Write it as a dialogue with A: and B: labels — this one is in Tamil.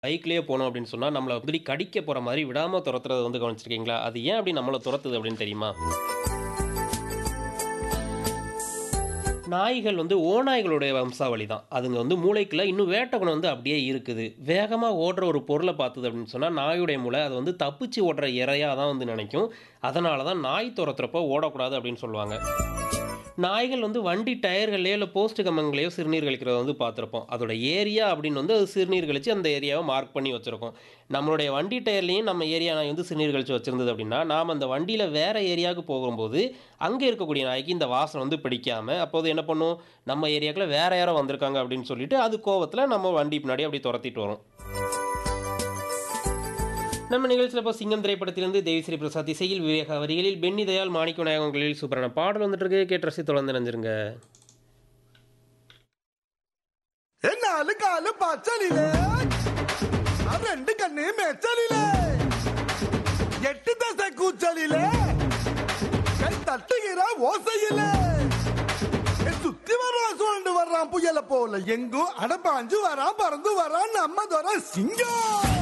A: பைக்லயே போனோம் அப்படின்னு சொன்னா, நம்மள வந்துட்டு கடிக்க போற மாரி விடாம தொரத்துறத வந்து கவனிச்சிருக்கீங்களா? அது ஏன் அப்படி நம்மள தொரத்துது அப்படின்னு தெரியுமா? நாய்கள் வந்து ஓநாய்களுடைய வம்சாவளி தான். அதுங்க வந்து மூளைக்குள்ள இன்னும் வேட்டை குணம் வந்து அப்படியே இருக்குது. வேகமா ஓடுற ஒரு பொருள பார்த்தது அப்படின்னு சொன்னா, நாயுடைய மூளை அத வந்து தப்பிச்சு ஓடுற இரையா தான் வந்து நினைக்கும். அதனால தான் நாய் தொரத்துறப்போ ஓடக்கூடாது அப்படின்னு சொல்லுவாங்க. நாய்கள் வந்து வண்டி டயர்கள்லயோ, இல்ல போஸ்ட் கம்பங்களையோ சிறுநீர் கழிக்கிறத வந்து பார்த்திருப்போம். அதோட ஏரியா அப்படின்னு வந்து அது சிறுநீர் கழிச்சு அந்த ஏரியாவ மார்க் பண்ணி வச்சிருக்கும். நம்மளுடைய வண்டி டயர்லயும் நம்ம ஏரியா நாய் வந்து சிறுநீர் கழிச்சு வச்சிருந்தது அப்படின்னா, நாம அந்த வண்டியில வேற ஏரியாவுக்கு போகும்போது, அங்க இருக்கக்கூடிய நாய்க்கு இந்த வாசனை வந்து பிடிக்காம, அப்போது என்ன பண்ணும்? நம்ம ஏரியாக்குள்ள வேற யாரோ வந்திருக்காங்க அப்படின்னு சொல்லிட்டு, அது கோவத்துல நம்ம வண்டி பின்னாடி அப்படி தொரத்திட்டு வரும். நம்ம நிகழ்ச்சியில இப்போ சிங்கம் திரைப்படத்திலிருந்து தேவிஸ்ரீ பிரசாத் இசையில், விவேகா வரிகளில், பென்னி தயாள், மாணிக்க விநாயகம் குரலில் சூப்பரான பாடல் வந்துட்டு இருக்கு. கேட்டு ரசித்து தொடர்ந்து இணைஞ்சிருங்க.
B: நாலு காலு பச்சலிலே ரெண்டு கண்ணு மெச்சலிலே எட்டு தசை கூச்சலிலே கை தட்டுகிற ஓசையிலே சுத்தி வர்றான் சுழண்டு வர்றான் புயல போல எங்கும் அடப்பாஞ்சு வரான் பறந்து வரான் நம்ம துறை சிங்கம்